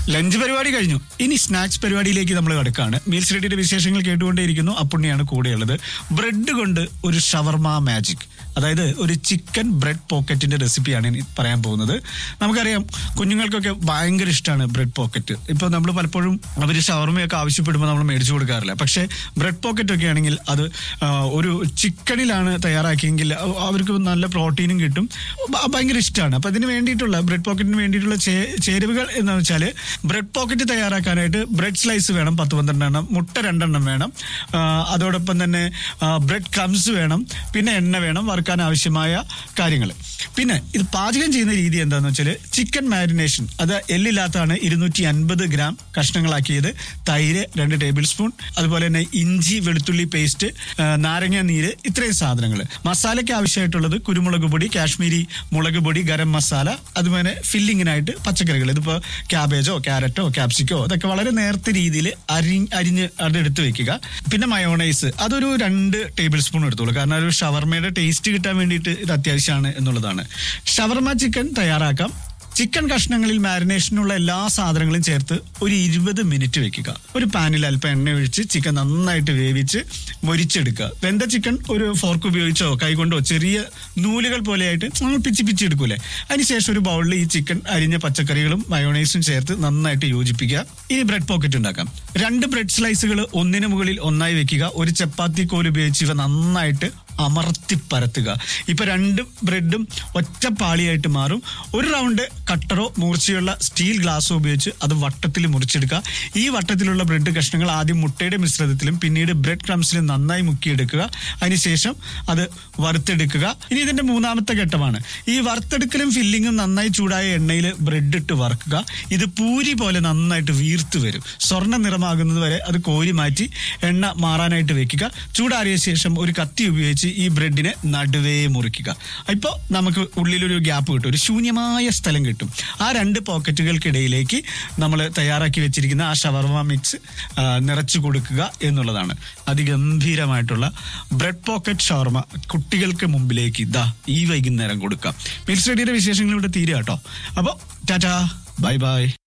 lunch പരിപാടി കഴിഞ്ഞു ഇനി സ്നാക്സ് പരിപാടിയിലേക്ക് നമ്മൾ കിടക്കാണ് മീൽസ് റെഡിയുടെ വിശേഷങ്ങൾ കേട്ടുകൊണ്ടേയിരിക്കുന്നു അപ്പുണ്ണിയാണ് കൂടെയുള്ളത് ബ്രെഡ് കൊണ്ട് ഒരു ഷവർമ മാജിക് അതായത് ഒരു ചിക്കൻ ബ്രെഡ് പോക്കറ്റിന്റെ റെസിപ്പിയാണ് ഇനി പറയാൻ പോകുന്നത് നമുക്കറിയാം കുഞ്ഞുങ്ങൾക്കൊക്കെ ഭയങ്കര ഇഷ്ടമാണ് ബ്രെഡ് പോക്കറ്റ് ഇപ്പൊ നമ്മൾ പലപ്പോഴും അവർ ഷവർമയൊക്കെ ആവശ്യപ്പെടുമ്പോൾ നമ്മൾ മേടിച്ചു കൊടുക്കാറില്ല പക്ഷേ ബ്രെഡ് പോക്കറ്റ് ഒക്കെ ആണെങ്കിൽ അത് ആ, ഒരു ചിക്കനിലാണ് തയ്യാറാക്കിയെങ്കിൽ അ- അവർക്ക് നല്ല പ്രോട്ടീനും കിട്ടും ഭ- ഭയങ്കര ഇഷ്ടമാണ് അപ്പൊ അതിന് വേണ്ടിയിട്ടുള്ള ബ്രെഡ് പോക്കറ്റിന് വേണ്ടിയിട്ടുള്ള ചേ- ചേരുവകൾ എന്ന് വെച്ചാൽ ബ്രെഡ് പോക്കറ്റ് തയ്യാറാക്കാനായിട്ട് ബ്രെഡ് സ്ലൈസ് വേണം പത്ത് പന്ത്രണ്ടെണ്ണം മുട്ട രണ്ടെണ്ണം വേണം ആ, അതോടൊപ്പം തന്നെ ബ്രെഡ് ക്രംസ് വേണം പിന്നെ എണ്ണ വേണം വറുക്കാൻ ആവശ്യമായ കാര്യങ്ങൾ പിന്നെ ഇത് പാചകം ചെയ്യുന്ന രീതി എന്താന്ന് വെച്ചാൽ ചിക്കൻ മാരിനേഷൻ അത് എല്ലില്ലാത്തതാണ് ഇരുന്നൂറ്റി അൻപത് ഗ്രാം കഷ്ണങ്ങളാക്കിയത് തൈര് രണ്ട് ടേബിൾ സ്പൂൺ അതുപോലെ തന്നെ ഇഞ്ചി വെളുത്തുള്ളി പേസ്റ്റ് നാരങ്ങ നീര് ഇത്രയും സാധനങ്ങൾ മസാലയ്ക്ക് ആവശ്യമായിട്ടുള്ളത് കുരുമുളക് പൊടി കാശ്മീരി മുളക് പൊടി ഗരം മസാല അതുപോലെ ഫില്ലിങ്ങിനായിട്ട് പച്ചക്കറികൾ ഇതിപ്പോ ക്യാബേജോ ക്യാരറ്റോ ക്യാപ്സിക്കോ അതൊക്കെ വളരെ നേർത്ത രീതിയിൽ അരി അരിഞ്ഞ് അത് എടുത്ത് വെക്കുക പിന്നെ മയോണൈസ് അതൊരു രണ്ട് ടേബിൾ സ്പൂൺ എടുത്തോളൂ കാരണം ഒരു ഷവർമയുടെ ടേസ്റ്റ് കിട്ടാൻ വേണ്ടിയിട്ട് ഇത് അത്യാവശ്യമാണ് എന്നുള്ളതാണ് ഷവർമ ചിക്കൻ തയ്യാറാക്കാം ചിക്കൻ കഷ്ണങ്ങളിൽ മാരിനേഷനുള്ള എല്ലാ സാധനങ്ങളും ചേർത്ത് ഒരു ഇരുപത് മിനിറ്റ് വെക്കുക ഒരു പാനിൽ അല്പം എണ്ണ ഒഴിച്ച് ചിക്കൻ നന്നായിട്ട് വേവിച്ച് മൊരിച്ചെടുക്കുക വെന്ത ചിക്കൻ ഒരു ഫോർക്ക് ഉപയോഗിച്ചോ കൈകൊണ്ടോ ചെറിയ നൂലുകൾ പോലെയായിട്ട് നമ്മൾ പിച്ചി പിച്ചി എടുക്കൂലേ അതിനുശേഷം ഒരു ബൗളിൽ ഈ ചിക്കൻ അരിഞ്ഞ പച്ചക്കറികളും മയോണൈസും ചേർത്ത് നന്നായിട്ട് യോജിപ്പിക്കുക ഇനി ബ്രെഡ് പോക്കറ്റ് ഉണ്ടാക്കാം രണ്ട് ബ്രെഡ് സ്ലൈസുകൾ ഒന്നിനു മുകളിൽ ഒന്നായി വെക്കുക ഒരു ചപ്പാത്തി കോൽ ഉപയോഗിച്ച് ഇവ നന്നായിട്ട് അമർത്തി പരത്തുക ഇപ്പൊ രണ്ട് ബ്രെഡും ഒറ്റ പാളിയായിട്ട് മാറും ഒരു റൗണ്ട് കട്ടറോ മൂർച്ചയുള്ള സ്റ്റീൽ ഗ്ലാസ്സോ ഉപയോഗിച്ച് അത് വട്ടത്തിൽ മുറിച്ചെടുക്കുക ഈ വട്ടത്തിലുള്ള ബ്രെഡ് കഷ്ണങ്ങൾ ആദ്യം മുട്ടയുടെ മിശ്രിതത്തിലും പിന്നീട് ബ്രെഡ് ക്രംസിലും നന്നായി മുക്കിയെടുക്കുക അതിനുശേഷം അത് വറുത്തെടുക്കുക ഇനി ഇതിന്റെ മൂന്നാമത്തെ ഘട്ടമാണ് ഈ വറുത്തെടുക്കലും ഫില്ലിങ്ങും നന്നായി ചൂടായ എണ്ണയിൽ ബ്രെഡ് ഇട്ട് വറുക്കുക ഇത് പൂരി പോലെ നന്നായിട്ട് വീർത്ത് വരും സ്വർണ്ണ നിറമാകുന്നത് വരെ അത് കോരി മാറ്റി എണ്ണ മാറാനായിട്ട് വെക്കുക ചൂടാറിയ ശേഷം ഒരു കത്തി ഉപയോഗിച്ച് ഈ ബ്രെഡിനെ നടുവേ മുറിക്കുക ഇപ്പോൾ നമുക്ക് ഉള്ളിലൊരു ഗ്യാപ്പ് കിട്ടും ഒരു ശൂന്യമായ സ്ഥലം കിട്ടും ആ രണ്ട് പോക്കറ്റുകൾക്കിടയിലേക്ക് നമ്മൾ തയ്യാറാക്കി വെച്ചിരിക്കുന്ന ആ ഷവർമ മിക്സ് ആ, നിറച്ചു കൊടുക്കുക എന്നുള്ളതാണ് അതിഗംഭീരമായിട്ടുള്ള ബ്രെഡ് പോക്കറ്റ് ഷവർമ കുട്ടികൾക്ക് മുമ്പിലേക്ക് ഇതാ ഈ വൈകുന്നേരം കൊടുക്കാം മിൽസ് റെഡിയുടെ വിശേഷങ്ങൾ ഇവിടെ തീരുക കേട്ടോ അപ്പോൾ ടാറ്റാ ബൈ ബൈ